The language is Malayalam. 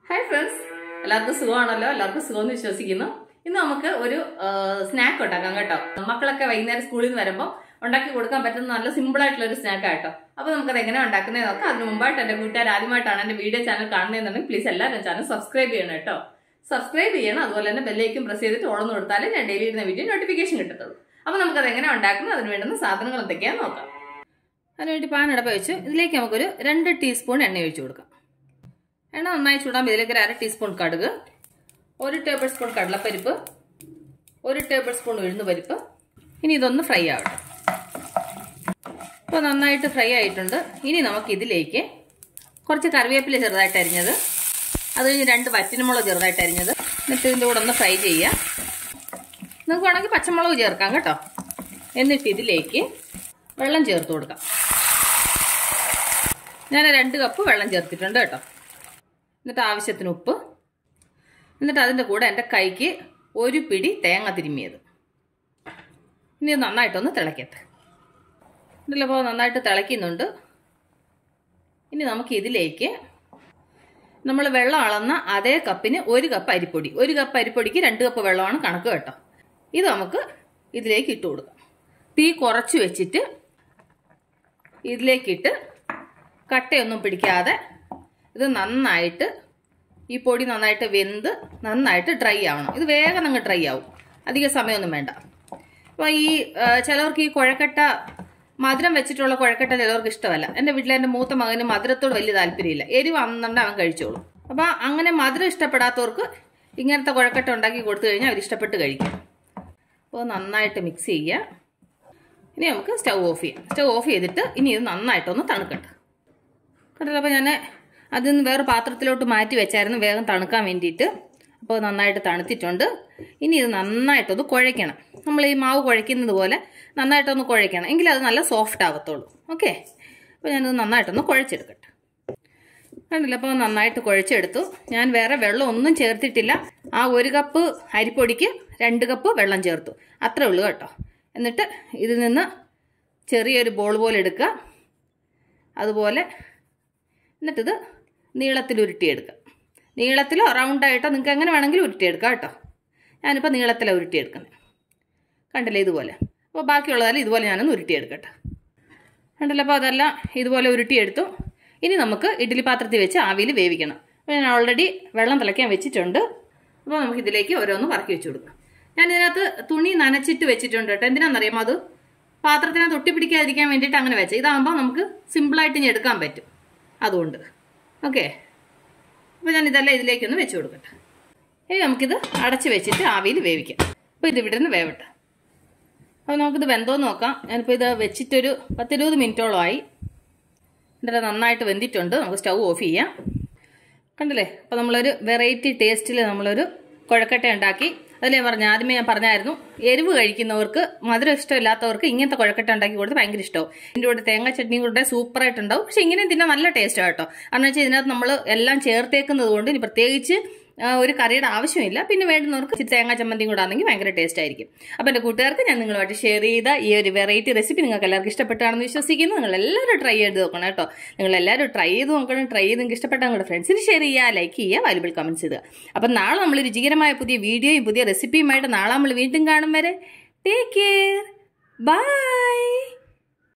ഹായ് ഫ്രണ്ട്സ് എല്ലാവർക്കും സുഖമാണല്ലോ എല്ലാവർക്കും സുഖമെന്ന് വിശ്വസിക്കുന്നു ഇന്ന് നമുക്ക് ഒരു സ്നാക്ക് ഉണ്ടാക്കാം കേട്ടോ മക്കളൊക്കെ വൈകുന്നേരം സ്കൂളിൽ നിന്ന് വരുമ്പോൾ ഉണ്ടാക്കി കൊടുക്കാൻ പറ്റുന്ന നല്ല സിമ്പിൾ ആയിട്ടുള്ള ഒരു സ്നാക്ക് ആട്ടോ അപ്പൊ നമുക്കത് എങ്ങനെ ഉണ്ടാക്കുന്നത് നോക്കാം അതിന് മുമ്പായിട്ട് എന്റെ കൂട്ടുകാർ ആദ്യമായിട്ടാണ് എന്റെ വീഡിയോ ചാനൽ കാണുന്നതെന്നുണ്ടെങ്കിൽ പ്ലീസ് എല്ലാവരും ചാനൽ സബ്സ്ക്രൈബ് ചെയ്യണം കേട്ടോ സബ്സ്ക്രൈബ് ചെയ്യണം അതുപോലെ തന്നെ ബെല്ലേക്കും പ്രസ് ചെയ്തിട്ട് ഓളന്ന് കൊടുത്താലേ ഞാൻ ഡെയിലി ഇടുന്ന വീഡിയോ നോട്ടിഫിക്കേഷൻ കിട്ടത്തുള്ളൂ അപ്പൊ നമുക്കത് എങ്ങനെ ഉണ്ടാക്കുന്നത് അതിന് വേണ്ടുന്ന സാധനങ്ങൾ എന്തൊക്കെയാന്ന് നോക്കാം അതിനുവേണ്ടി പാൻ അടപ്പ വെച്ച് ഇതിലേക്ക് നമുക്കൊരു രണ്ട് ടീസ്പൂൺ എണ്ണ ഒഴിച്ചു കൊടുക്കാം എണ്ണ നന്നായി ചൂടാകുമ്പോൾ ഇതിലേക്ക് ഒരു അര ടീസ്പൂൺ കടുക് ഒരു ടേബിൾ സ്പൂൺ കടലപ്പരിപ്പ് ഒരു ടേബിൾ സ്പൂൺ ഉഴുന്ന് പരിപ്പ് ഇനി ഇതൊന്ന് ഫ്രൈ ആവട്ടെ ഇപ്പോൾ നന്നായിട്ട് ഫ്രൈ ആയിട്ടുണ്ട് ഇനി നമുക്ക് ഇതിലേക്ക് കുറച്ച് കറിവേപ്പില ചെറുതായിട്ട് അരിഞ്ഞത് അത് കഴിഞ്ഞ് രണ്ട് വറ്റിനുമുളക് ചെറുതായിട്ട് അരിഞ്ഞത് എന്നിട്ട് ഇതിൻ്റെ കൂടെ ഒന്ന് ഫ്രൈ ചെയ്യാം നിങ്ങൾക്ക് വേണമെങ്കിൽ പച്ചമുളക് ചേർക്കാം കേട്ടോ എന്നിട്ട് ഇതിലേക്ക് വെള്ളം ചേർത്ത് കൊടുക്കാം ഞാൻ രണ്ട് കപ്പ് വെള്ളം ചേർത്തിട്ടുണ്ട് കേട്ടോ എന്നിട്ട് ആവശ്യത്തിന് ഉപ്പ് എന്നിട്ട് അതിൻ്റെ കൂടെ എൻ്റെ കൈക്ക് ഒരു പിടി തേങ്ങ തിരുമ്മിയത് ഇനി ഇത് നന്നായിട്ടൊന്ന് തിളക്കട്ടെ ഇതിലിപ്പോൾ നന്നായിട്ട് തിളയ്ക്കുന്നുണ്ട് ഇനി നമുക്ക് ഇതിലേക്ക് നമ്മൾ വെള്ളം അളന്ന അതേ കപ്പിന് ഒരു കപ്പ് അരിപ്പൊടി ഒരു കപ്പ് അരിപ്പൊടിക്ക് രണ്ട് കപ്പ് വെള്ളമാണ് കണക്ക് കേട്ടോ ഇത് നമുക്ക് ഇതിലേക്ക് ഇട്ട് കൊടുക്കാം തീ കുറച്ച് വെച്ചിട്ട് ഇതിലേക്കിട്ട് കട്ടയൊന്നും പിടിക്കാതെ ഇത് നന്നായിട്ട് ഈ പൊടി നന്നായിട്ട് വെന്ത് നന്നായിട്ട് ഡ്രൈ ആവണം ഇത് വേഗം അങ്ങ് ഡ്രൈ ആവും അധിക സമയമൊന്നും വേണ്ട അപ്പോൾ ഈ ചിലവർക്ക് ഈ കുഴക്കട്ട മധുരം വെച്ചിട്ടുള്ള കുഴക്കട്ട ചിലവർക്ക് ഇഷ്ടമല്ല എൻ്റെ വീട്ടിലെ എൻ്റെ മൂത്ത മകന് മധുരത്തോട് വലിയ താല്പര്യമില്ല എരിവ് അന്നുണ്ട് അവൻ കഴിച്ചോളും അപ്പോൾ അങ്ങനെ മധുരം ഇഷ്ടപ്പെടാത്തവർക്ക് ഇങ്ങനത്തെ കുഴക്കട്ട ഉണ്ടാക്കി കൊടുത്തു കഴിഞ്ഞാൽ അവർ ഇഷ്ടപ്പെട്ട് കഴിക്കും അപ്പോൾ നന്നായിട്ട് മിക്സ് ചെയ്യുക ഇനി നമുക്ക് സ്റ്റൗ ഓഫ് ചെയ്യാം സ്റ്റൗ ഓഫ് ചെയ്തിട്ട് ഇനി ഇത് നന്നായിട്ടൊന്ന് തണുക്കട്ടെ കണ്ടല്ലോ അപ്പോൾ ഞാൻ അതിൽ നിന്ന് വേറെ പാത്രത്തിലോട്ട് മാറ്റി വെച്ചായിരുന്നു വേഗം തണുക്കാൻ വേണ്ടിയിട്ട് അപ്പോൾ നന്നായിട്ട് തണുത്തിട്ടുണ്ട് ഇനി ഇത് നന്നായിട്ടൊന്ന് കുഴയ്ക്കണം നമ്മൾ ഈ മാവ് കുഴയ്ക്കുന്നത് പോലെ നന്നായിട്ടൊന്ന് കുഴയ്ക്കണം എങ്കിലും അത് നല്ല സോഫ്റ്റ് ആവത്തുള്ളൂ ഓക്കെ അപ്പോൾ ഞാനിത് നന്നായിട്ടൊന്ന് കുഴച്ചെടുക്കട്ടെ കണ്ടില്ല അപ്പോൾ നന്നായിട്ട് കുഴച്ചെടുത്തു ഞാൻ വേറെ വെള്ളം ഒന്നും ചേർത്തിട്ടില്ല ആ ഒരു കപ്പ് അരിപ്പൊടിക്ക് രണ്ട് കപ്പ് വെള്ളം ചേർത്തു അത്രേ ഉള്ളൂ കേട്ടോ എന്നിട്ട് ഇതിൽ നിന്ന് ചെറിയൊരു ബോൾ പോലെ എടുക്കുക അതുപോലെ എന്നിട്ടിത് നീളത്തിൽ ഉരുട്ടിയെടുക്കുക നീളത്തിലോ റൗണ്ടായിട്ടോ നിങ്ങൾക്ക് എങ്ങനെ വേണമെങ്കിലും ഉരുട്ടിയെടുക്കാം കേട്ടോ ഞാനിപ്പോൾ നീളത്തിലാണ് ഉരുട്ടിയെടുക്കുന്നത് കണ്ടില്ലേ ഇതുപോലെ അപ്പോൾ ബാക്കിയുള്ളതെല്ലാം ഇതുപോലെ ഞാനൊന്ന് ഉരുട്ടിയെടുക്കട്ടെ കണ്ടല്ലോ അപ്പോൾ അതെല്ലാം ഇതുപോലെ ഉരുട്ടിയെടുത്തു ഇനി നമുക്ക് ഇഡ്ഡലി പാത്രത്തിൽ വെച്ച് ആവിയിൽ വേവിക്കണം അപ്പോൾ ഞാൻ ഓൾറെഡി വെള്ളം തിളയ്ക്കാൻ വെച്ചിട്ടുണ്ട് അപ്പോൾ നമുക്ക് ഇതിലേക്ക് ഓരോന്ന് പറക്കി വെച്ച് കൊടുക്കാം ഞാൻ ഇതിനകത്ത് തുണി നനച്ചിട്ട് വെച്ചിട്ടുണ്ട് കേട്ടോ എന്തിനാണെന്നറിയാമോ അത് പാത്രത്തിനകത്ത് ഒട്ടിപ്പിടിക്കാതിരിക്കാൻ വേണ്ടിയിട്ട് അങ്ങനെ വെച്ചത് ഇതാകുമ്പോൾ നമുക്ക് സിമ്പിളായിട്ട് ഇനി എടുക്കാൻ പറ്റും അതുകൊണ്ട് ഓക്കെ അപ്പോൾ ഞാൻ ഇതെല്ലാം ഇതിലേക്കൊന്ന് വെച്ച് കൊടുക്കട്ടെ ഇനി നമുക്കിത് അടച്ച് വെച്ചിട്ട് ആവിയിൽ വേവിക്കാം അപ്പോൾ ഇത് ഇവിടെ നിന്ന് വേവട്ടെ അപ്പോൾ നമുക്കിത് വെന്തോന്ന് നോക്കാം ഞാനിപ്പോൾ ഇത് വെച്ചിട്ടൊരു പത്തിരുപത് മിനിറ്റോളമായി എന്നിട്ട് നന്നായിട്ട് വെന്തിട്ടുണ്ട് നമുക്ക് സ്റ്റൗ ഓഫ് ചെയ്യാം കണ്ടില്ലേ അപ്പോൾ നമ്മളൊരു വെറൈറ്റി ടേസ്റ്റിൽ നമ്മളൊരു കുഴക്കട്ട ഉണ്ടാക്കി അതിൽ ഞാൻ പറഞ്ഞു ആദ്യമേ ഞാൻ പറഞ്ഞായിരുന്നു എരിവ് കഴിക്കുന്നവർക്ക് മധുരം ഇഷ്ടമില്ലാത്തവർക്ക് ഇങ്ങനത്തെ കുഴക്കട്ട ഉണ്ടാക്കി കൊടുത്ത് ഭയങ്കര ഇഷ്ടവും ഇതിൻ്റെ കൂടെ തേങ്ങ ചട്നിയും കൂടെ സൂപ്പറായിട്ടുണ്ടാവും പക്ഷെ ഇങ്ങനെയും തിന്നാൻ നല്ല ടേസ്റ്റ് കേട്ടോ കാരണം വെച്ചാൽ ഇതിനകത്ത് നമ്മൾ എല്ലാം ചേർത്തേക്കുന്നത് കൊണ്ട് ഇനി പ്രത്യേകിച്ച് ഒരു കറിയുടെ ആവശ്യമില്ല പിന്നെ വേണ്ടുന്നവർക്ക് ഇച്ചിരി തേങ്ങാ ചമ്മന്തിയും കൂടെ ആണെങ്കിൽ ഭയങ്കര ടേസ്റ്റ് ആയിരിക്കും അപ്പോൾ എൻ്റെ കൂട്ടുകാർക്ക് ഞാൻ നിങ്ങളുമായിട്ട് ഷെയർ ചെയ്ത ഈ ഒരു വെറൈറ്റി റെസിപ്പി നിങ്ങൾക്ക് എല്ലാവർക്കും ഇഷ്ടപ്പെട്ടാണെന്ന് വിശ്വസിക്കുന്നു നിങ്ങൾ എല്ലാവരും ട്രൈ ചെയ്ത് നോക്കണം കേട്ടോ നിങ്ങൾ എല്ലാവരും ട്രൈ ചെയ്ത് നോക്കണം ട്രൈ ചെയ്ത് നിങ്ങൾക്ക് ഇഷ്ടപ്പെട്ടാൽ നിങ്ങളുടെ ഫ്രണ്ട്സിന് ഷെയർ ചെയ്യുക ലൈക്ക് ചെയ്യുക വാല്യുബിൾ കമൻറ്റ്സ് ഇടുക അപ്പം നാളെ നമ്മൾ രുചികരമായ പുതിയ വീഡിയോയും പുതിയ റെസിപ്പിയുമായിട്ട് നാളെ നമ്മൾ വീണ്ടും കാണും വരെ ടേക്ക് കെയർ ബൈ